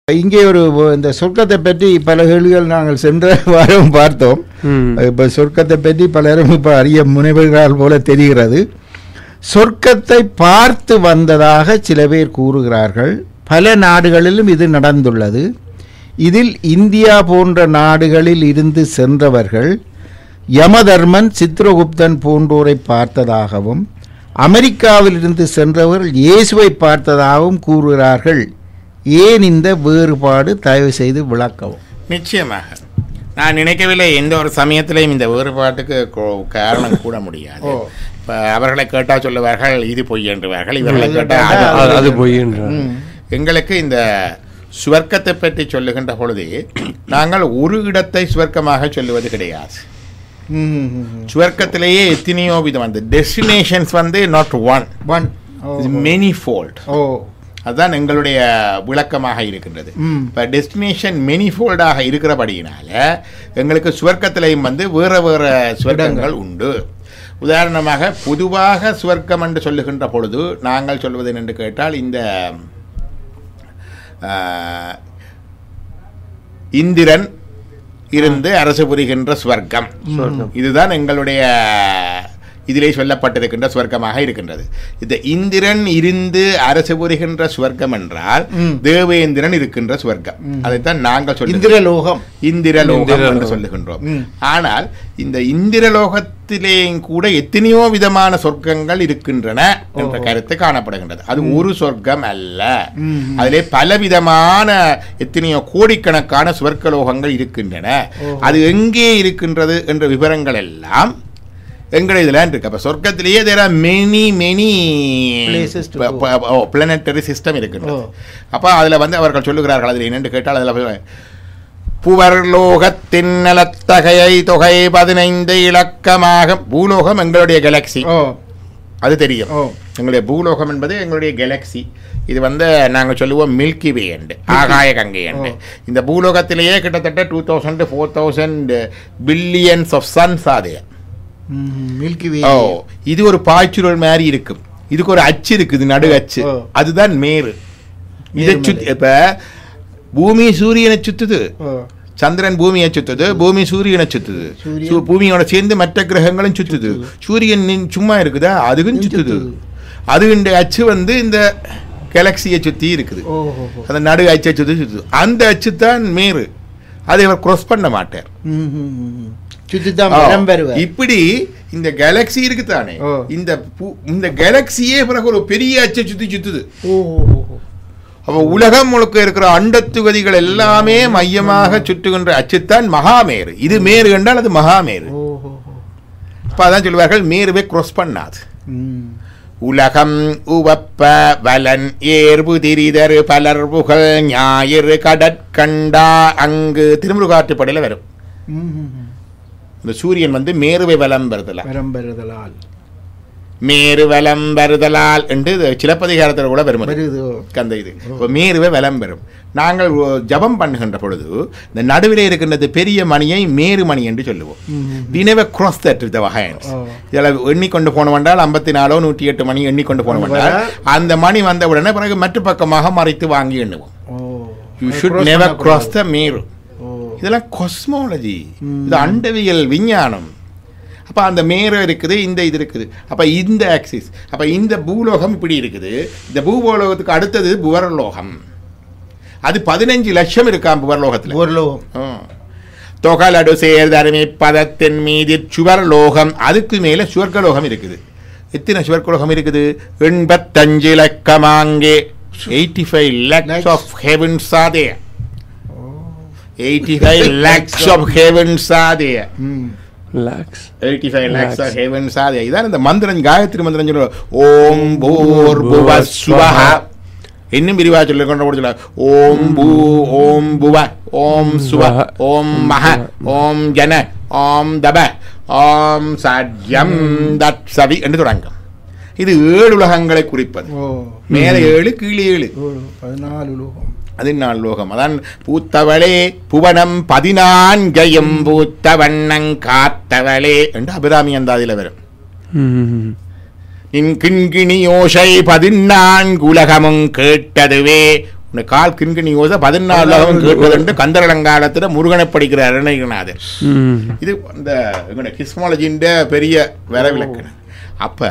இங்கே ஒரு இந்த சொர்க்கத்தை பற்றி பல கேள்விகள் நாங்கள் சென்ற வாரம் பார்த்தோம் ம். இப்போ சொர்க்கத்தை பற்றி பலரும் இப்போ அறிய முனைவுகிறார்கள் போல தெரிகிறது சொர்க்கத்தை பார்த்து வந்ததாக சில பேர் கூறுகிறார்கள் பல நாடுகளிலும் இது நடந்துள்ளது இதில் இந்தியா போன்ற நாடுகளில் இருந்து சென்றவர்கள் யமதர்மன் சித்ரகுப்தன் போன்றோரை பார்த்ததாகவும் அமெரிக்காவிலிருந்து சென்றவர்கள் இயேசுவை பார்த்ததாகவும் கூறுகிறார்கள் ஏன் இந்த வேறுபாடு தயவு செய்து விளக்கவும் நிச்சயமாக நான் நினைக்கவில்லை எந்த ஒரு சமயத்திலையும் இந்த வேறுபாட்டுக்கு கோ- காரணம் கூட முடியாது ஓ. இப்ப அவர்களை கேட்டா சொல்லுவார்கள் இது பொய் என்றுவார்கள் இவர்களை இது கேட்டா கேட்டா அது அது- அது பொய்ன்றார் எங்களுக்கு இந்த சுவர்க்கத்தை பற்றி சொல்லுகின்ற பொழுது நாங்கள் ஒரு இடத்தை சுவர்க்கமாக சொல்லுவது கிடையாது சுவர்க்கத்திலேயே எத்தனையோ விதம் வந்து டெஸ்டினேஷன்ஸ் வந்து not one one manifold ஓ அதுதான் எங்களுடைய விளக்கமாக இருக்கின்றது ம். இப்போ டெஸ்டினேஷன் மெனிஃபோல்டாக இருக்கிறபடியினால எங்களுக்கு சுவர்க்கத்திலையும் வந்து வேற வேற சுவர்க்கங்கள் உண்டு உதாரணமாக பொதுவாக சுவர்க்கம் என்று சொல்லுகின்ற பொழுது நாங்கள் சொல்வது என்று கேட்டால் இந்த ஆ, இந்திரன் இருந்து அரசு புரிகின்ற சுவர்க்கம் இதுதான் எங்களுடைய இதிலே சொல்லப்பட்டிருக்கின்ற சுவர்க்கமாக இருக்கின்றது இந்த இந்திரன் இருந்து அரசு புரிகின்ற சுவர்க்கம் என்றால் ம். தேவேந்திரன் இருக்கின்ற சுவர்க்கம் அதைத்தான் நாங்கள் சொல்லுகிறோம் இந்திரலோகம் இந்திரலோகம் என்று இந்திரலோகம். சொல்லுகின்றோம் ம். ஆனால் இந்த இந்திரலோகத்திலேயும் கூட எத்தனையோ விதமான சொர்க்கங்கள் இருக்கின்றன என்ற கருத்து காணப்படுகின்றது அது ஒரு சொர்க்கம் அல்ல ம். அதிலே பலவிதமான எத்தனையோ கோடிக்கணக்கான சுவர்க்கலோகங்கள் இருக்கின்றன அது எங்கே இருக்கின்றது என்ற விவரங்கள் எல்லாம் எங்களை இதில் இருக்கு அப்போ சொர்க்கத்திலேயே there are many many Places to go. Planetary system இருக்கின்றது ஓ. அப்போ அதில் வந்து அவர்கள் சொல்லுகிறார்கள் அதில் என்னென்று கேட்டால் அதில் புவர்லோகத்தின் நலத்தகையை தொகை பதினைந்து இலக்கமாக பூலோகம் எங்களுடைய கேலக்சி ஓ அது தெரியும் ஓ. எங்களுடைய பூலோகம் என்பது எங்களுடைய கேலக்சி இது வந்து நாங்கள் சொல்லுவோம் மில்கி வே என்று ஆகாய கங்கை என்று இந்த பூலோகத்திலேயே கிட்டத்தட்ட two thousand four thousand billions of suns அது மில்கி வே ஓ இது ஒரு பாய்ச்சுரல் மாதிரி இருக்கும் இதுக்கு ஒரு அச்சு இருக்குது நடு அச்சு ஓ. அதுதான் மேரு இதை மேரு சுத்தி மேரு. இப்ப பூமி சூரியனை சுத்துது ஓ சந்திரன் பூமியை சுத்துது பூமி சூரியனை சுத்துது சூரியன். சு- பூமியோட சேர்ந்து மற்ற கிரகங்களும் சுத்துது சூரியன் நின்- சும்மா இருக்குதா அதுவும் சுத்துது சுத்துது. அது அச்சு வந்து இந்த கேலக்சியை சுத்தி இருக்குது ஓ ஓ ஓ அந்த நடு அச்சை சுத்தி சுத்துது அந்த அச்சு தான் மேரு அதை அவர் cross பண்ண மாட்டார் ம், ம், ம். சுத்திதான் ஆ, பலம் பெறுவார் இப்படி இந்த கேலக்சி இருக்குதானே ஓ. இந்த பு- இந்த கேலக்சியே பிறகு ஒரு பெரிய அச்சை சுத்தி சுத்துது ஓ ஓ, ஓ, ஓ. அப்ப உலகம் முழுக்க இருக்கிற அண்டத்துகதிகள் எல்லாமே மையமாக சுற்றுகின்ற அச்சுத்தான் மகாமேரு இது மேரு என்றால் அது மகாமேரு ஓ ஓ ஓ. அப்ப அதான் சொல்லுவார்கள் மேருவை cross பண்ணாது ம். உலகம் உவப்ப வலன் ஏர்பு திரிதரு பலர் புகழ் ஞாயிறு கடற்கண்டா அங்கு திருமுருகாற்றுப்படையில் வரும் ம், ம், ம். இந்த சூரியன் வந்து மேருவை வலம் வருதலாம் வரம் பெறுதலால் மேரு வலம் வருதலால் என்று இது சிலப்பதிகாரத்தில் கூட வரும் அது. வருது ஓ. அந்த இது இப்போ மேருவை வலம் பெறும் நாங்கள் ஒ- ஜெபம் பண்ணுகின்ற பொழுது இந்த நடுவிலே இருக்கின்றது பெரிய மணியை மேரு மணி என்று சொல்லுவோம் ம், ம். we never cross that with our hands ஓ. இதில் எண்ணிக்கொண்டு போனவென்றால் ஐம்பத்தி நாலோ நூற்றி எட்டு மணி எண்ணிக்கொண்டு போனவென்றால் அந்த மணி வந்த உடனே பிறகு மற்ற பக்கமாக மறைத்து வாங்கி எண்ணுவோம் ஓ யூ அது ஷுட் cross நெவர் பண்ணக்கூடாது. cross த மேரு ஓ இதெல்லாம் கொஸ்மாலஜி ம். இது அண்டவியல் விஞ்ஞானம் அப்போ அந்த மேரு இருக்குது இந்த இது இருக்குது அப்போ இந்த ஆக்சிஸ் அப்போ இந்த பூலோகம் இப்படி இருக்குது இந்த பூகோலோகத்துக்கு அடுத்தது புவரலோகம் அது பதினஞ்சு லட்சம் இருக்காம் புவரலோகத்தில் ஓரளவு தொகலடு சேர்தருமை பதத்தின் மீது சுவர்லோகம் அதுக்கு மேலே சுவர்க்கலோகம் இருக்குது எத்தனை சுவர்க்கலோகம் இருக்குது எண்பத்தஞ்சு லக்கமாங்கே eighty five lakhs of heavens ஆதே eighty five lakhs of heavens ஆதே hmm lakhs eighty five lakhs Lakhs. Of heavens ஆதே இதான் இந்த மந்திரம் காயத்ரி மந்திரம் சொல்லுவோம் ஓம் பூர் புவ ஸ்வஹ இன்னும் விரிவா சொல்லி கொண்டு கூட சொல்ல ஓம் பூ ஓம் புவ ஓம் சுவ ஓம் மஹ ஓம் ஜன ஓம் தப ஓம் சத்யம் தத் சவி என்று தொடங்கும் இது ஏழு உலகங்களை குறிப்பது ஓ மேலே ஏழு கீழே ஏழு ஓ பதினாலு லோகம் பதினாலு லோகம் அதான் பூத்தவளே புவனம் பதினான்கையும் பூத்த வண்ணங் காத்தவளே என்று அபிராமி அந்தாதியில் வரும் ம் நின் கிண்கிணி யோசை பதினான்கு உலகமும் கேட்டதுவே உன்னை கால் கிண்கிணி ஓத பதினாலு லோகம் கேட்பதுண்டு கந்தரலங்காலத்தில் முருகனை படிக்கிற அருணகிரிநாதர் ம் இது இந்த எங்களோட கிஸ்மாலஜின்ற பெரிய வரவிலக்கணம் அப்ப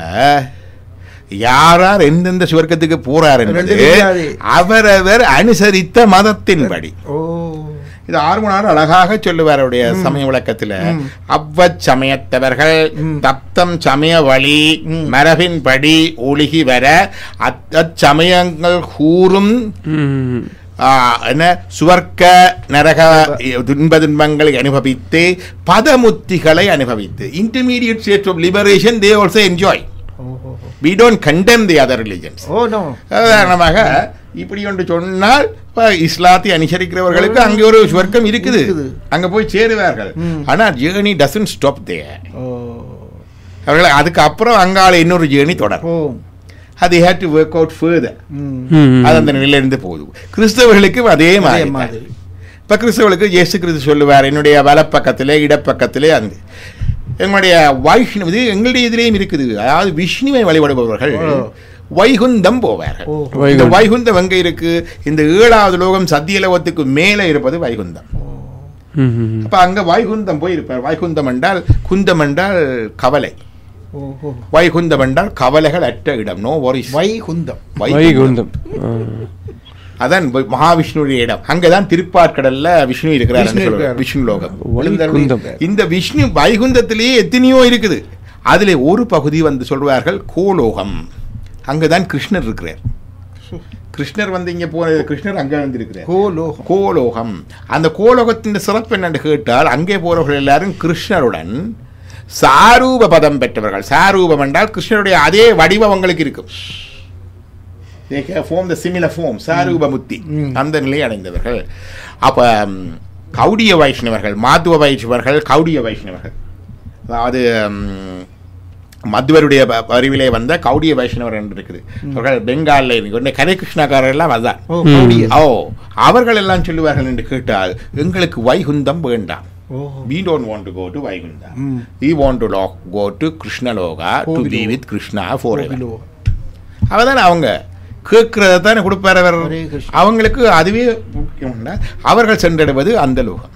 யாரார் எந்தெந்த சுவர்க்கத்துக்கு போறார் என்பது ரெண்டு தெரியாது. அவரவர் அனுசரித்த மதத்தின்படி ஓ இது ஆறுமனார் அழகாக சொல்லுவார் அவருடைய சமய விளக்கத்துல அவ்வச் சமயத்தவர்கள் தப்தம் சமய வழி மரபின்படி ஒழுகி வர அத் அச்சமயங்கள் கூறும் ம் ஆ, என்ன சுவர்க்க நரக துன்ப துன்பங்களை அனுபவித்து பதமுத்திகளை அனுபவித்து intermediate state of liberation they also enjoy ஓஹோ we don't condemn the other religions ஓ நோ உதாரணமாக இப்படி ஒன்று சொன்னால் இப்ப இஸ்லாத்தை அனுசரிக்கிறவர்களுக்கு அங்கே ஒரு சுவர்க்கம் இருக்குது இருக்குது. அங்க போய் சேருவார்கள் ஆனா ஜேர்னி டசன்ட் ஸ்டாப் தே ஓ அவர்கள் அதுக்கு அப்புறம் அங்கால இன்னொரு ஜேர்னி தொடரும் ஓ அது had to work out further hmm hmm அது அந்த நிலையிலிருந்து போகுது கிறிஸ்தவர்களுக்கும் அதே அதே மாதிரி மாதிரி. தான். இப்ப கிறிஸ்தவர்களுக்கு இயேசு கிறிஸ்து சொல்லுவார் என்னுடைய வலப்பக்கத்திலே இடப்பக்கத்திலே அந்த எங்களுடைய வைஷ்ணவ இது எங்களுடைய இதிலேயும் இருக்குது அதாவது விஷ்ணுவை வழிபடுபவர்கள் ஓ. வைகுந்தம் போவார்கள் ஓ. இந்த வைகுந்தம். வைகுந்தம் எங்க இருக்கு இந்த ஏழாவது லோகம் சத்தியலோகத்துக்கு மேலே இருப்பது வைகுந்தம் ம் ம் அப்ப அங்க வைகுந்தம் போய் இருப்பார் வைகுந்தம் என்றால் குந்தம் என்றால் கவலை ஓஹோ வைகுந்தம் என்றால் கவலைகள் அற்ற இடம் நோ வரிஸ் வைகுந்தம் வைகுந்தம் ஆ. அதான் வை- மகாவிஷ்ணுடைய இடம் அங்கதான் திருப்பாற்கடல்ல விஷ்ணு இருக்கிறார் விஷ்ணு சொல்லுவாங்க. இருக்கிறார். விஷ்ணு லோகம் வைகுந்தம் இந்த விஷ்ணு வைகுந்தத்திலேயே எத்தனையோ இருக்குது அதிலே ஒரு பகுதி வந்து சொல்வார்கள் கோலோகம் அங்கதான் கிருஷ்ணர் இருக்கிறார் கிருஷ்ணர் வந்து இங்க போன கிருஷ்ணர் அங்க வந்து இருக்கிறார் கோலோகம் கோலோகம் அந்த கோலோகத்தின் சிறப்பு என்னன்னு கேட்டால் அங்கே போறவர்கள் எல்லாரும் கிருஷ்ணருடன் சாரூப பதம் பெற்றவர்கள் சாரூபம் என்றால் கிருஷ்ணருடைய அதே வடிவம் அவங்களுக்கு இருக்கும் They have formed the similar form, சாரூப முத்தி அந்த நிலையை அடைந்தவர்கள் அப்ப ம், கௌடிய வைஷ்ணவர்கள் மாத்துவ வைஷ்ணவர்கள் கௌடிய வைஷ்ணவர்கள் அதாவது ம், மத்வருடைய ப- அறிவிலே வந்த கௌடிய வைஷ்ணவர் என்று இருக்குது அவர்கள் பெங்காலில் இருக்கு கதை கிருஷ்ணாக்காரர் எல்லாம் அதான் ஓ கௌடிய ஓ அவர்கள் எல்லாம் சொல்லுவார்கள் என்று கேட்டால் எங்களுக்கு வைகுந்தம் வேண்டாம் ஓஹோ we don't want to go to Vaikuntha. Mm. We want to lo- go to Krishnaloka to be கோவிலோகம். with Krishna forever. கோவிலோகம் அவதான் அவங்க கேட்கிறத தானே கொடுப்பார் அவர் ஹரே கிருஷ்ணா. அவங்களுக்கு அதுவே முக்கியம்னா அவர்கள் சென்றடைவது அந்த லோகம்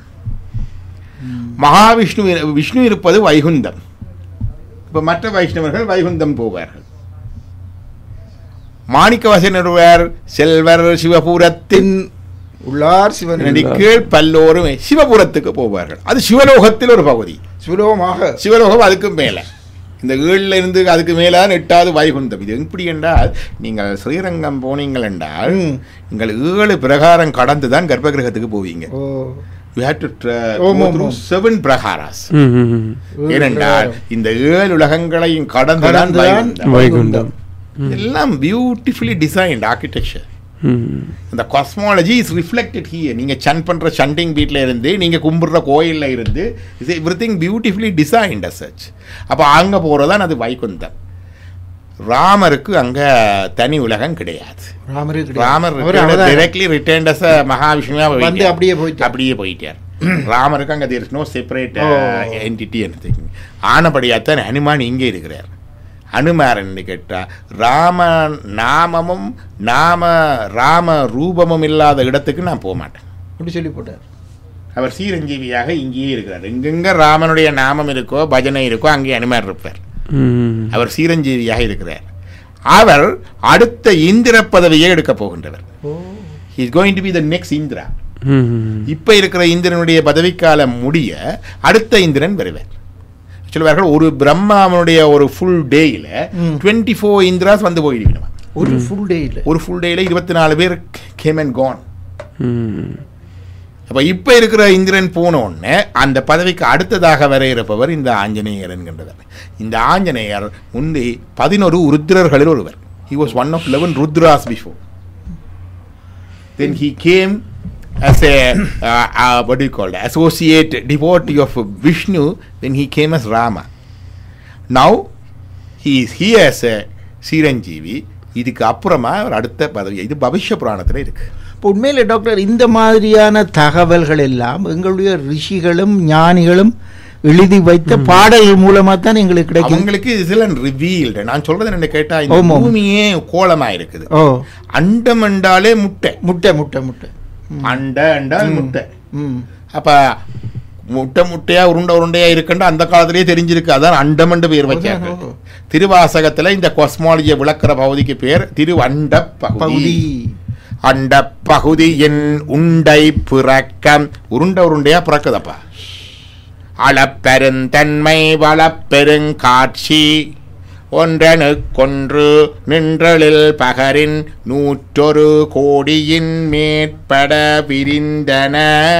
மகாவிஷ்ணு இரு- விஷ்ணு இருப்பது வைகுந்தம் இப்ப மற்ற வைஷ்ணவர்கள் வைகுந்தம் போவார்கள் மாணிக்கவாசன் ஒருவர் செல்வர் சிவபுரத்தின் உள்ளார் சிவன் கீழ் பல்லோரும் சிவபுரத்துக்கு போவார்கள் அது சிவலோகத்தில் ஒரு பகுதி சுலோகமாக சிவலோகம் அதுக்கும் மேலே இந்த ஏழுல இருந்து அதுக்கு மேலே எட்டாவது வைகுந்தம் இது எப்படி என்றால் நீங்கள் ஸ்ரீரங்கம் போனீங்கள் என்றால் ம். நீங்கள் ஏழு பிரகாரம் கடந்து தான் கர்ப்பகிரகத்துக்கு போவீங்க ஓ you have to Om, Om, Om. Seven prakaras hmm hmm ம் ஏனென்றால் இந்த ஏழு உலகங்களையும் கடந்து தான் கடந்துதான் வைகுந்தம் வைகுண்டம் எல்லாம் பியூட்டிஃபுல்லி டிசைன்ட் ஆர்கிடெக்சர் ம் இந்த காஸ்மாலஜி இஸ் ரிஃப்ளெக்டட் ஹியர் நீங்கள் சன் பண்ணுற சண்டிங் வீட்டில் இருந்து நீங்கள் கும்பிட்ற கோயிலில் இருந்து is everything beautifully designed such அப்போ அங்கே போகிறதான் அது வைகுந்தம் ராமருக்கு அங்கே தனி உலகம் கிடையாது ராமரே கிடையாது. ராமர் அவர் அவதாரம். டைரக்ட்லி ரிட்டர்ன்ட் அஸ் மகாவிஷ்ணுவா வந்து அப்படியே போயிட்டார். அப்படியே போயிட்டார் ராமருக்கு அங்கே தேர் நோ செப்பரேட் ஓ. என்டிட்டி என்ன ஆனபடியாத்தான் ஹனுமான் இங்கே இருக்கிறார் அனுமாரன்னு கேட்டா ராம நாமமும் நாம ராம ரூபமும் இல்லாத இடத்துக்கு நான் போக மாட்டேன் அப்படி சொல்லி போட்டார் அவர் சீரஞ்சீவியாக இங்கேயே இருக்கிறார் எங்கெங்க ராமனுடைய நாமம் இருக்கோ பஜனை இருக்கோ அங்கே அனுமார் இருப்பார் ம் அவர் சீரஞ்சீவியாக இருக்கிறார் அவர் அடுத்த இந்திர பதவியை எடுக்க போகின்றவர் ஓ is going to be the next Indra hmm இப்ப இருக்கிற இந்திரனுடைய பதவிக்காலம் முடிய அடுத்த இந்திரன் வருவார் சொல்லுவார்கள் ஒரு பிரம்மாவனுடைய ஒரு ஃபுல் டேயில் ம். டுவெண்ட்டி ஃபோர் இந்திராஸ் வந்து போயிடுவினவன் ஒரு ஃபுல் டே இல்ல ஒரு ஃபுல் டேயில் இருபத்தி நாலு பேர் கேம் அண்ட் கான் ம் அப்போ இப்போ இருக்கிற இந்திரன் போன உடனே அந்த பதவிக்கு அடுத்ததாக வர இருப்பவர் இந்த ஆஞ்சநேயர் என்கின்றவர் இந்த ஆஞ்சநேயர் முந்தி பதினொரு ருத்ரர்களில் ஒருவர் he was one of eleven Rudras before then he came as a uh, uh, what do you call it associate devotee of Vishnu when he came as Rama. Now he is here as a chiranjeevi இதுக்கு அப்புறமா அவர் அடுத்த பதவி இது பவிஷ்ய புராணத்தில் இருக்கு இப்போ உண்மையில் doctor இந்த மாதிரியான தகவல்கள் எல்லாம் எங்களுடைய ரிஷிகளும் ஞானிகளும் எழுதி வைத்த பாடல்கள் மூலமா தான் எங்களுக்கு கிடைக்கும் அவங்களுக்கு இதுல ரிவீல்டு நான் சொல்றது என்ன கேட்டா இந்த ஆமாம். பூமியே கோலமா இருக்குது ஓ அண்டம் என்றாலே முட்டை முட்டை முட்டை முட்டை ம். அண்ட என்றால் முட்டை ம் அப்ப முட்டை முட்டையா உருண்டை உருண்டையா இருக்குன்னு அந்த காலத்திலேயே தெரிஞ்சிருக்கு அதான் அண்டமண்டு பேர் வச்சாங்க ஓஹோ. திருவாசகத்துல இந்த கொஸ்மாலஜியை விளக்குற பகுதிக்கு பேர் திருவண்ட பகுதி பகுதி அண்ட பகுதியின் உண்டை பிறக்கம் உருண்டை உருண்டையா பிறக்குதப்பா அளப்பெருந்தன்மை வளப்பெருங்காட்சி ஒன்றனுக்கொன்று நின்றலில் பகரின் நூற்றொரு கோடியின் மேற்பட விரிந்தன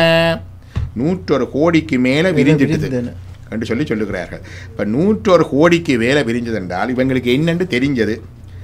நூற்றொரு கோடிக்கு மேல விரிஞ்சிட்டது விரிந்தன. என்று சொல்லி சொல்லுகிறார்கள் இப்ப நூற்றொரு கோடிக்கு மேல விரிஞ்சது என்றால் இவங்களுக்கு என்னென்று தெரிஞ்சது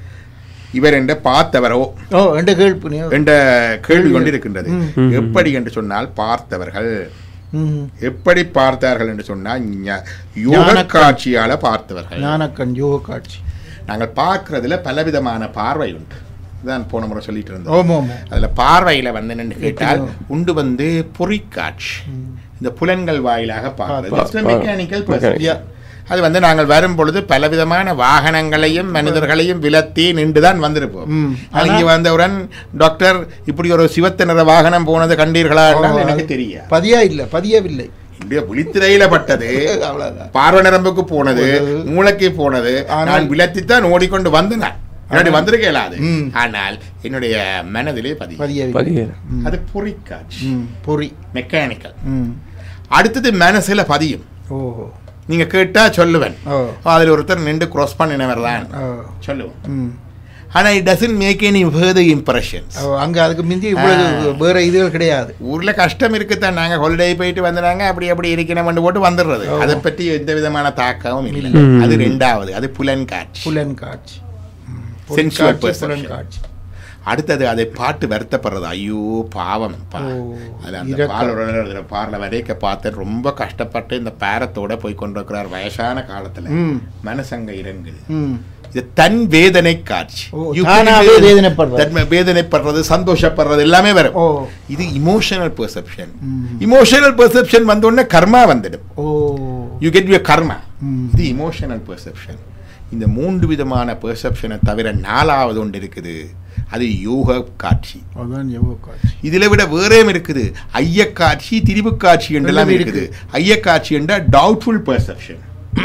இவர் என்ற பார்த்தவரோ ஓ என்ற கேள்வி என்ற கேள்வி கொண்டிருக்கின்றது ம். எப்படி என்று சொன்னால் பார்த்தவர்கள் ம் எப்படி பார்த்தார்கள் என்று சொன்னால் ஞ- யோக ஞானக் காட்சியால பார்த்தவர்கள் ஞானக்கண் யோக காட்சி நாங்கள் பார்க்கறதுல பலவிதமான பார்வை உண்டு இதான் போன முறை சொல்லிட்டு இருந்தோம் ஓமோ ஓமோ அதுல பார்வையில வந்து என்னன்னு கேட்டால் உண்டு வந்து பொறிக்காட்சி இந்த புலன்கள் வாயிலாக பார்க்கிறது பா- Just a பா- mechanical mechanical. process. அது வந்து நாங்கள் வரும் பொழுது பலவிதமான வாகனங்களையும் மனிதர்களையும் விலத்தி நின்று தான் வந்திருப்போம் ம். அங்கே வந்தவுடன் டாக்டர் இப்படி ஒரு சிவத்த நிற வாகனம் போனது கண்டீர்களா என்றால் எனக்கு தெரியாது பதியா இல்ல பதியவில்லை இந்திய விழித்திரையில பட்டது அவ்வளவுதான் பார்வை நரம்புக்கு போனது மூளைக்கு போனது ஆனால் நான் விலத்தித்தான் ஓடிக்கொண்டு வந்தேன் என்னுடைய வந்திருக்க இயலாது ம். ஆனால் என்னுடைய மனதிலே பதியும் பதியவில்லை பதியேறு அது பொறிக்காட்சி ம் பொறி மெக்கானிக்கல் ம் அடுத்தது மனசுல பதியும் ஓஹோ நீங்க கேட்டா சொல்லுவேன் ஓ அதுல ஒருத்தர் நின்று கிராஸ் பண்ணினவர் தான் ஓ சொல்லுவோம் ம் ஆனா it doesn't make any further impressions ஓ, அங்க அதுக்கு மிந்தி இவ்வளவு வேற இதுகள் கிடையாது ஊர்ல கஷ்டம் இருக்குதான் நாங்க ஹாலிடே போயிட்டு வந்தாங்க அப்படி அப்படி இருக்கணும் போட்டு வந்துடுறது அதை பற்றி எந்த விதமான தாக்கமும் இல்லை ம். அது ரெண்டாவது அது புலன் காட்சி புலன் காட்சி ம். Sensual பொறி காட்சி, புலன் perception. காட்சி அடுத்தது அதை பாட்டு வருத்தப்படுறது ஐயோ பாவம் பா ஓ, அதுல அந்த இரக்கம். பாலோட பார்ல வரைக்க பார்த்து ரொம்ப கஷ்டப்பட்டு இந்த பேரத்தோட போய் கொண்டிருக்கிறார் வயசான காலத்துல ம். மனசங்க இறங்குது ம் இது தன் வேதனை காட்சி ஓ, You தானாவே feel வேதனைப்படுறது. தன் வேதனைப்படுறது சந்தோஷப்படுறது எல்லாமே வரும் ஓ இது emotional perception hmm. Emotional perception வந்த உடனே கர்மா வந்துடும் ஓ you get you karma hmm. இது இமோஷனல் பெர்செப்ஷன் இந்த மூன்று விதமான பெர்செப்ஷனை தவிர நாலாவது ஒன்று இருக்குது அது யோக காட்சி அதான் யோக காட்சி இதுல விட வேறேம் இருக்குது ஐயக்காட்சி திரிவு காட்சி என்றெல்லாம் எல்லாம் இருக்குது ஐயக்காட்சி என்ற டவுட்ஃபுல் பெர்செப்ஷன்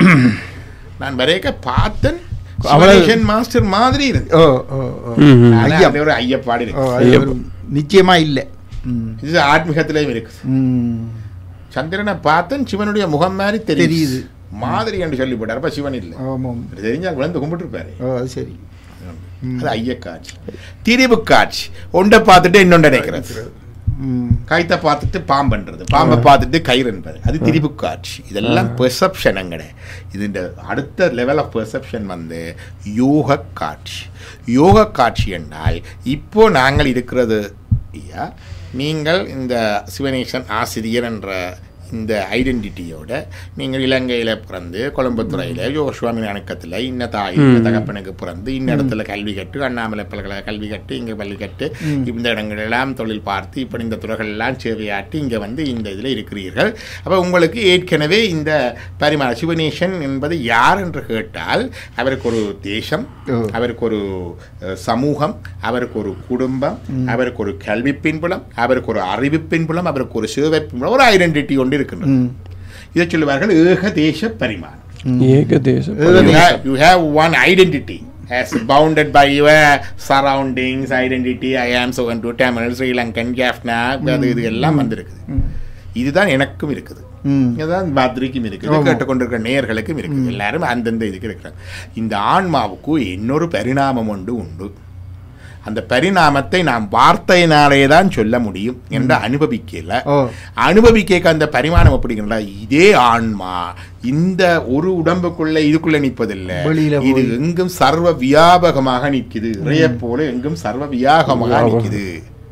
நான் வரைக்க பார்த்தன் அவ்வளவு- மாஸ்டர் மாதிரி இருக்கு ஓ ஓ ஓ ம், ம். ஆனா ஐயம். அதுல ஒரு ஐயப்பாடு ஓ, இருக்கு அது ஒரு நிச்சயமா இல்லை ம் இது ஆத்மீகத்திலையும் இருக்கு ம் சந்திரனை பார்த்தன் சிவனுடைய முகம் மாதிரி தெரியுது தெரியுது. மாதிரி என்று சொல்லி போட்டார் அப்ப சிவன் இல்லை ஆமாம் தெரிஞ்சா விழுந்து கும்பிட்டு இருப்பாரு ஓ அது சரி அது ஐயக்காட்சி திரிவு காட்சி ஒன்றை பார்த்துட்டு இன்னொன்று நினைக்கிறது ம் கைத்தை பார்த்துட்டு பாம்புன்றது பாம்பை பார்த்துட்டு கயிறு என்பது அது திரிவு காட்சி இதெல்லாம் பெர்செப்ஷன் அங்கட இது இந்த அடுத்த லெவல் ஆஃப் பெர்செப்ஷன் வந்து யோக காட்சி யோக காட்சி என்றால் இப்போ நாங்கள் இருக்கிறது ஐயா நீங்கள் இந்த சிவனேசன் ஆசிரியர் என்ற இந்த ஐடென்டிட்டியோட நீங்கள் இலங்கையில் பிறந்து கொழம்புத்துறையில் யோகசுவாமி அணுக்கத்தில் இன்ன தாய் இன்ன தகப்பனுக்கு பிறந்து இன்ன இடத்துல கல்வி கட்டு அண்ணாமலை பல்கலை கல்வி கட்டு இங்கே பள்ளி கட்டு இந்த இடங்களெல்லாம் தொழில் பார்த்து இப்படி இந்த துறைகள் எல்லாம் சேவையாட்டி இங்கே வந்து இந்த இதில் இருக்கிறீர்கள் அப்போ உங்களுக்கு ஏற்கனவே இந்த பரிமாண சிவனேசன் என்பது யார் என்று கேட்டால் அவருக்கு ஒரு தேசம் ஓ. அவருக்கு ஒரு அஹ், சமூகம் அவருக்கு ஒரு குடும்பம் அவருக்கு ஒரு கல்வி பின்புலம் அவருக்கு ஒரு அறிவு பின்புலம் அவருக்கு ஒரு சேவை பின்புலம் ஒரு ஐடென்டிட்டி ஒன்று இருக்கின்றது ம் இதை சொல்லுவார்கள் ஏக தேச பரிமாணம் ஏகதேசம் ஏக you have, you have one identity as bounded by your surroundings identity i am so and to tamil sri lankan jaffna அது இது எல்லாம் வந்திருக்குது இதுதான் எனக்கும் இருக்குது ம் இதுதான் பாத்ரிக்கும் இருக்குது ஆமா. கேட்டுக்கொண்டிருக்கிற நேயர்களுக்கும் இருக்குது எல்லாரும் அந்தந்த இதுக்கு இருக்கிறாங்க இந்த ஆன்மாவுக்கு இன்னொரு பரிணாமம் ஒன்று உண்டு அந்த பரிணாமத்தை நாம் வார்த்தையினாலே தான் சொல்ல முடியும் என்று அனுபவிக்கல ஓ அனுபவிக்க அந்த பரிமாணம் எப்படிங்களா இதே ஆன்மா இந்த ஒரு உடம்புக்குள்ள இதுக்குள்ள நிற்பதில்லை வெளியில இது போய். எங்கும் சர்வ வியாபகமாக நிற்குது இறைய போல எங்கும் சர்வ வியாபகமாக வியாபகம். நிற்குது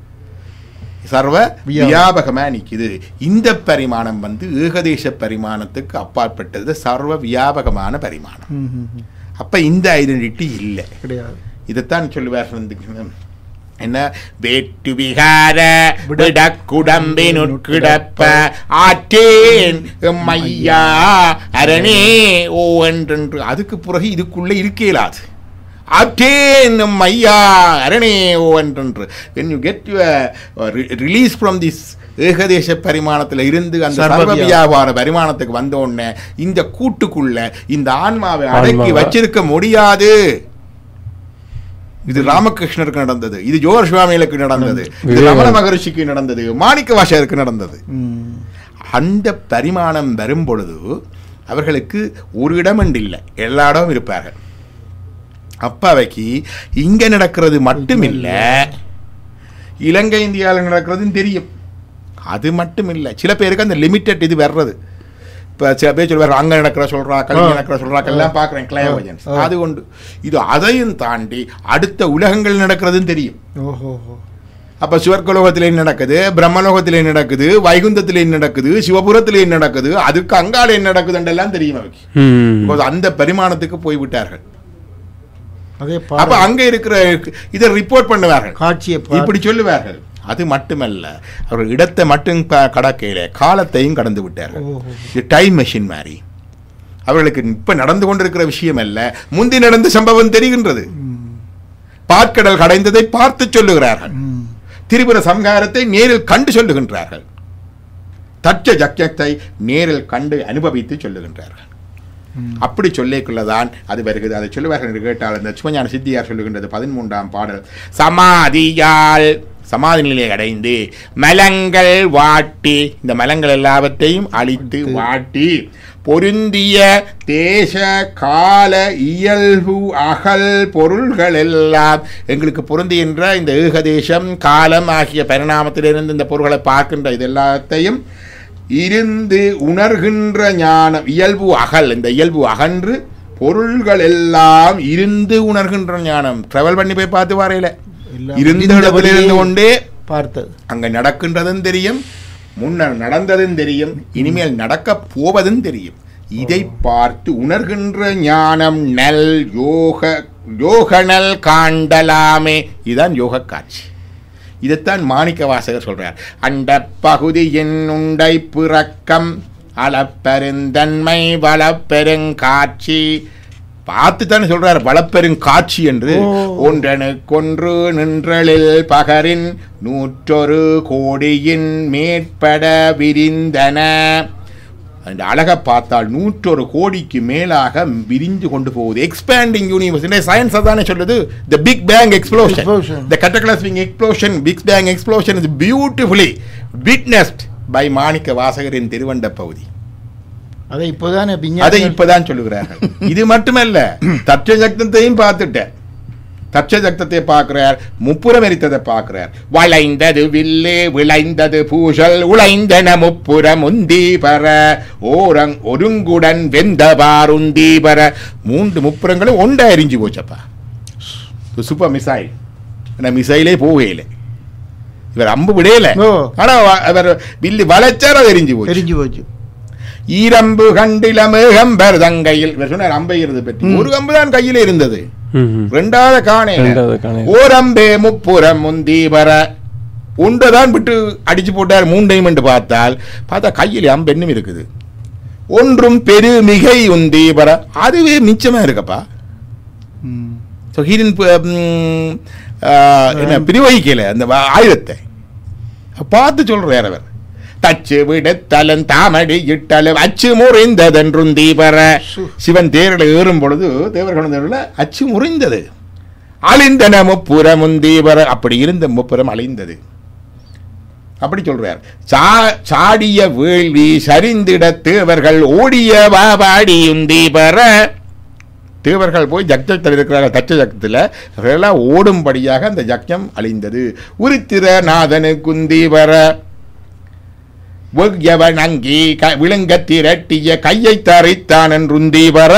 சர்வ வியா- வியாபகமா நிற்குது இந்த பரிமாணம் வந்து ஏகதேச பரிமாணத்துக்கு அப்பாற்பட்டது சர்வ வியாபகமான பரிமாணம் ம் ம், ம். அப்ப இந்த ஐடென்டிட்டி இல்லை கிடையாது இதைத்தான் சொல்லுவார் வந்து என்ன வேட்டு விகார விடக்குடம்பினுட்கிடப்ப ஆற்றேன் மையா அரணே ஓ என்றென்று அதுக்கு பிறகு இதுக்குள்ளே இருக்க இயலாது ஆற்றேன் மையா அரணே ஓ என்றென்று when you get your uh, re- release from this ஏகதேச பரிமாணத்தில் இருந்து அந்த சர்வ சர்வ வியாபார பரிமாணத்துக்கு வந்த உடனே இந்த கூட்டுக்குள்ள இந்த ஆன்மாவை அடக்கி ஆன்மாவை- வச்சிருக்க முடியாது இது ராமகிருஷ்ணருக்கு நடந்தது இது ஜோர் சுவாமிகளுக்கு நடந்தது இது விவேகானந்த- ரமண மகரிஷிக்கு நடந்தது மாணிக்க வாசகருக்கு நடந்தது ம். அந்த பரிமாணம் வரும் பொழுது அவர்களுக்கு ஒரு இடம் என்று இல்லை எல்லா இடமும் இருப்பார்கள் அப்பாவைக்கு இங்க நடக்கிறது மட்டுமில்ல இலங்கை இந்தியாவில் நடக்கிறதும் தெரியும் அது மட்டும் இல்லை சில பேருக்கு அந்த லிமிட்டட் இது வர்றது இப்போ சில பேர் சொல்வார் அங்கே நடக்கிற சொல்றா கல்வி ஆ. நடக்கிற சொல்றாக்கெல்லாம் பார்க்குறேன் கிளையோஜன்ஸ் ஆ. அது உண்டு இது அதையும் தாண்டி அடுத்த உலகங்கள் நடக்கிறதும் தெரியும் ஓஹோ அப்ப சிவர்கலோகத்திலே நடக்குது பிரம்மலோகத்திலே நடக்குது வைகுந்தத்திலே நடக்குது சிவபுரத்திலே நடக்குது அதுக்கு அங்கால என்ன நடக்குதுன்றெல்லாம் தெரியும் அவைக்கு ம் Because அந்த பரிமாணத்துக்கு போய் விட்டார்கள் அதே அப்ப பாரு அங்க இருக்கிற இதை ரிப்போர்ட் பண்ணுவார்கள் காட்சியை பார். இப்படி சொல்லுவார்கள் அது மட்டுமல்ல அவர்கள் இடத்தை மட்டும் ப- கடக்கையில காலத்தையும் கடந்து விட்டார்கள் ஓஹோ. இது டைம் மெஷின் மாதிரி அவர்களுக்கு இப்ப நடந்து கொண்டிருக்கிற விஷயம் அல்ல முந்தி நடந்த சம்பவம் தெரிகின்றது ம். பார்க்கடல் கடைந்ததை பார்த்து சொல்லுகிறார்கள் ம். திரிபுர சம்ஹாரத்தை நேரில் கண்டு சொல்லுகின்றார்கள் தட்ச ஜக்யத்தை நேரில் கண்டு அனுபவித்து சொல்லுகின்றார்கள் ம். அப்படி சொல்லிக்குள்ளதான் அது வருகிறது அதை சொல்லுவார்கள் என்று கேட்டால் இந்த சுமஞான சித்தியார் சொல்லுகின்றது பதிமூன்றாம் பாடல் சமாதியால் சமாதி நிலையை அடைந்து மலங்கள் வாட்டி இந்த மலங்கள் எல்லாவற்றையும் அழித்து வாட்டி பொருந்திய தேச கால இயல்பு அகல் பொருள்கள் எல்லாம் எங்களுக்கு பொருந்துகின்ற இந்த ஏகதேசம் காலம் ஆகிய பரிணாமத்திலிருந்து இந்த பொருள்களை பார்க்கின்ற இது எல்லாத்தையும் இருந்து உணர்கின்ற ஞானம் இயல்பு அகல் இந்த இயல்பு அகன்று பொருள்கள் எல்லாம் இருந்து உணர்கின்ற ஞானம் டிராவல் பண்ணி போய் பார்த்து வரையில எல்லாம் இருந்த இடத்துல இருந்தபடியே இருந்து கொண்டே பார்த்தது அங்க நடக்கின்றதும் தெரியும் முன்னர் நடந்ததும் தெரியும் இனிமேல் நடக்க போவதும் தெரியும் இதை பார்த்து உணர்கின்ற ஞானம் நல் யோக யோகனல் காண்டலாமே இதுதான் யோக காட்சி இதைத்தான் மாணிக்க வாசகர் சொல்றார் அந்த பகுதியின் உண்டை பிறக்கம் அளப்பெருந்தன்மை வளப்பெருங்காட்சி பார்த்து தானே சொல்றார் வளப்பெருங்காட்சி என்று ஓ. ஒன்றனுக்கொன்று நின்றலில் பகரின் நூற்றொரு கோடியின் மேற்பட விரிந்தன அந்த அழகை பார்த்தால் நூற்றொரு கோடிக்கு மேலாக விரிந்து கொண்டு போகுது எக்ஸ்பேண்டிங் யூனிவர்ஸ் சயின்ஸ் அதானே சொல்லுது the big bang explosion Explosion. The cataclysmic explosion big bang explosion is beautifully witnessed by மாணிக்க வாசகரின் திருவண்ட பகுதி அதை இப்போதானே அதை விஞ்ஞானிகள் இப்பதான் சொல்லுகிறார்கள் இது மட்டுமல்ல தட்ச சக்தத்தையும் பார்த்துட்டேன் தட்ச சக்தத்தை பார்க்கிறார் முப்புறம் எரித்ததை பார்க்கிறார் வளைந்தது வில்லு விளைந்தது பூசல் உழைந்தன முப்புறம் உந்தி பர ஓரங் ஒருங்குடன் வெந்த பாருந்தி பர மூன்று முப்புறங்களும் ஒண்டா எரிஞ்சு போச்சப்பா சூப்பர் மிசைல் ஆனா மிசைலே போகையில இவர் அம்பு விடையல ஓ. ஆனா வ- அவர் வில்லு வளைச்சார் அது எரிஞ்சு போச்சு தெரிஞ்சு போச்சு ஈரம்பு கண்டில மேகம்பர் தங்கையில் இவர் சொன்னார் அம்பைகிறது பற்றி ம். ஒரு அம்பு தான் கையில் இருந்தது ம் ரெண்டாவது காணே ரெண்டாவது காணேன். ஓரம்பே முப்புறம் முந்தி வர ஒன்றைதான் விட்டு அடிச்சு போட்டார் மூண்டையும் என்று பார்த்தால் பார்த்தா கையில் அம்பு என்னும் இருக்குது ஒன்றும் பெரு மிகை உந்தி வர அதுவே மிச்சமா இருக்கப்பா ம். ஸோ ஹீரின் என்ன பிரிவகிக்கல அந்த வா- ஆயுதத்தை பார்த்து சொல்றார் அவர் தச்சு விடுத்தலன் தாமடி இட்டலும் அச்சு முறிந்ததென்றும் தீபர சு. சிவன் தேரில் ஏறும் பொழுது தேவர்கள் தேரில் அச்சு முறிந்தது அழிந்தன முப்புறம் தீபர அப்படி இருந்த முப்புறம் அழிந்தது அப்படி சொல்றார் சா சாடிய வேள்வி சரிந்திட தேவர்கள் ஓடிய வாபாடியும் தீபர தேவர்கள் போய் ஜக்ஜத்தில் இருக்கிறார்கள் தச்ச ஜக்தத்தில் அவர்களெல்லாம் ஓடும்படியாக அந்த ஜக்ஞம் அழிந்தது உரித்திர நாதனு குந்தீவர வெய்யவன் அங்கி க- விழுங்க திரட்டிய கையை தரித்தான் என்றுந்தீவர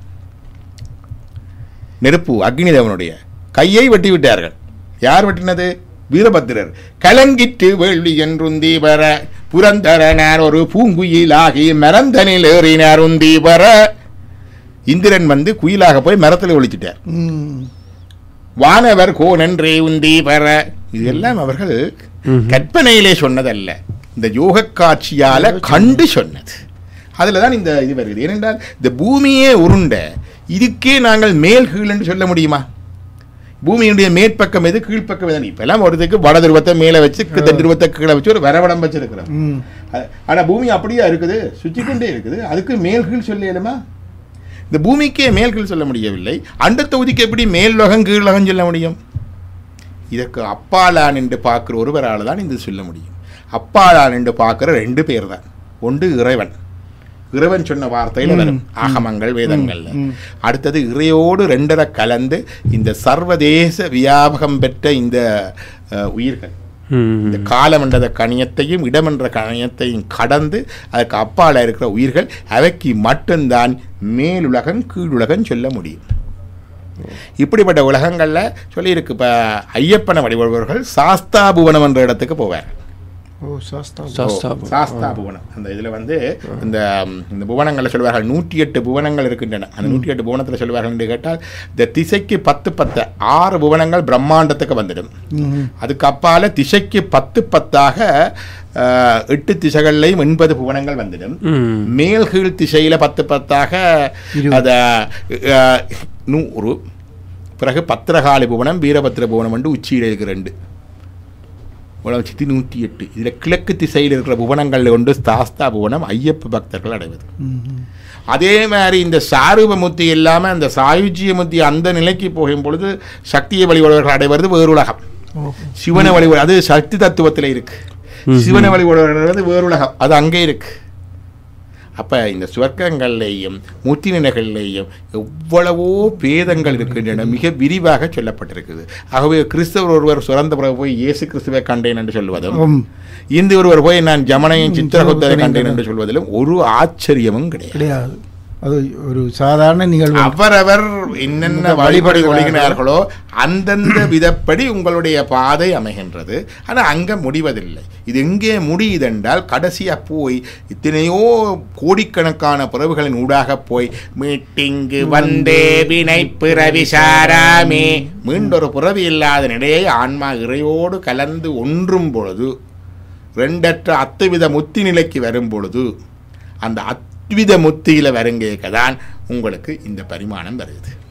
நெருப்பு அக்னிதேவனுடைய கையை வெட்டி விட்டார்கள் யார் வெட்டினது வீரபத்திரர் கலங்கிட்டு வேள்வி என்றுந்தீவர புரந்தரனார் ஒரு பூங்குயிலாகி மரந்தனில் ஏறினார் உந்தீவர இந்திரன் வந்து குயிலாக போய் மரத்தில் ஒழிச்சிட்டார் ம். வானவர் கோனன்றே உந்தி பெற இதெல்லாம் அவர்கள் கற்பனையிலே சொன்னதல்ல இந்த யோக காட்சியால கண்டு சொன்னது அதுல தான் இந்த இது வருகிறது ஏனென்றால் இந்த பூமியே உருண்ட இதுக்கே நாங்கள் மேல் கீழ் என்று சொல்ல முடியுமா பூமியினுடைய மேற்பக்கம் எது கீழ்ப்பக்கம் எது இப்பெல்லாம் ஒருத்துக்கு வட துருவத்தை மேலே வச்சு தென் துருவத்தை கீழே வச்சு ஒரு வரவடம் வச்சிருக்கிறோம் ம் அ- ஆனா பூமி அப்படியே இருக்குது சுற்றி கொண்டே இருக்குது அதுக்கு மேல் கீழ் சொல்லலுமா இந்த பூமிக்கே மேல் கீழ் சொல்ல முடியவில்லை அண்ட தொகுதிக்கு எப்படி மேல் லோகம் கீழ் லோகம் சொல்ல முடியும் இதற்கு அப்பாலான் என்று பார்க்குற ஒருவரால் தான் இது சொல்ல முடியும் அப்பாலான் என்று பார்க்குற ரெண்டு பேர் தான் ஒன்று இறைவன் இறைவன் சொன்ன வார்த்தையில் வரும் ஆகமங்கள் வேதங்கள்ல அடுத்தது இறையோடு ரெண்டரை கலந்து இந்த சர்வதேச வியாபகம் பெற்ற இந்த அஹ், உயிர்கள் இந்த ம் காலம் என்ற கணியத்தையும் இடம் என்ற கணியத்தையும் கடந்து அதற்கு அப்பால இருக்கிற உயிர்கள் அவைக்கு மட்டும்தான் மேலுலகம் கீழுலகம் சொல்ல முடியும் இப்படிப்பட்ட உலகங்களில் சொல்லியிருக்கு இப்போ ஐயப்பனை வழிபடுபவர்கள் சாஸ்தாபுவனம் என்ற இடத்துக்கு போவார் ஓ சாஸ்தா சாஸ்தாபுரம். சாஸ்தா புவனம் அந்த இதில் வந்து இந்த ம், இந்த புவனங்களில் சொல்வார்கள் நூற்றி எட்டு புவனங்கள் இருக்கின்றன அந்த நூற்றி எட்டு புவனத்தில் சொல்வார்கள் என்று கேட்டால் இந்த திசைக்கு பத்து பத்து ஆறு புவனங்கள் பிரம்மாண்டத்துக்கு வந்துடும் ம் அதுக்கு அப்பால திசைக்கு பத்து பத்தாக அஹ், எட்டு திசைகள்லையும் எண்பது புவனங்கள் வந்துடும் ம் மேல் கீழ் திசையில பத்து பத்தாக இருபது. அத அஹ், நூறு பிறகு பத்திரகாளி புவனம் வீரபத்திர புவனம் வந்து உச்சியில் இருக்கிற ரெண்டு உலகம் சித்தி நூற்றி எட்டு இதில் கிழக்கு திசையில் இருக்கிற புவனங்களில் ஒன்று சாஸ்தா புவனம் ஐயப்ப பக்தர்கள் அடைவது ம் அதே மாதிரி இந்த சாரூபமுத்தி இல்லாமல் அந்த சாயுஜ்யமுத்தி அந்த நிலைக்கு போகும் பொழுது சக்தியை வழிபடுவர்கள் அடைவது வேறுலகம் ஓ சிவனை வழிபடு அது சக்தி தத்துவத்தில் இருக்கு சிவனை வழிபடுவது வேறுலகம் அது அங்கே இருக்கு அப்ப இந்த சுவர்க்கங்கள்லேயும் முத்தி நிலைகள்லேயும் எவ்வளவோ பேதங்கள் இருக்கின்றன மிக விரிவாக சொல்லப்பட்டிருக்குது ஆகவே கிறிஸ்தவர் ஒருவர் சுரந்த பிறகு போய் இயேசு கிறிஸ்துவை கண்டேன் என்று சொல்வதும் ஆம். இந்து ஒருவர் போய் நான் ஜமனையும் சித்திரகுப்தரை கண்டேன் என்று சொல்வதிலும் ஒரு ஆச்சரியமும் கிடையாது கிடையாது அது ஒரு சாதாரண நிகழ்வு அவரவர் என்னென்ன வழிபடி கொள்கிறார்களோ அந்தந்த விதப்படி உங்களுடைய பாதை அமைகின்றது ஆனால் அங்கே முடிவதில்லை இது எங்கே முடியுதென்றால் கடைசியாக போய் இத்தனையோ கோடிக்கணக்கான பிறவுகளின் ஊடாக போய் மீட்டிங்கு வந்தே வினை பிறவி சாராமே மீண்டொரு பிறவி இல்லாத நிலையை ஆன்மா இறையோடு கலந்து ஒன்றும் பொழுது ரெண்டற்ற அத்துவித முத்தி நிலைக்கு வரும் பொழுது அந்த அத்வித முத்தியில் வருங்கேக்க தான் உங்களுக்கு இந்த பரிமாணம் வருது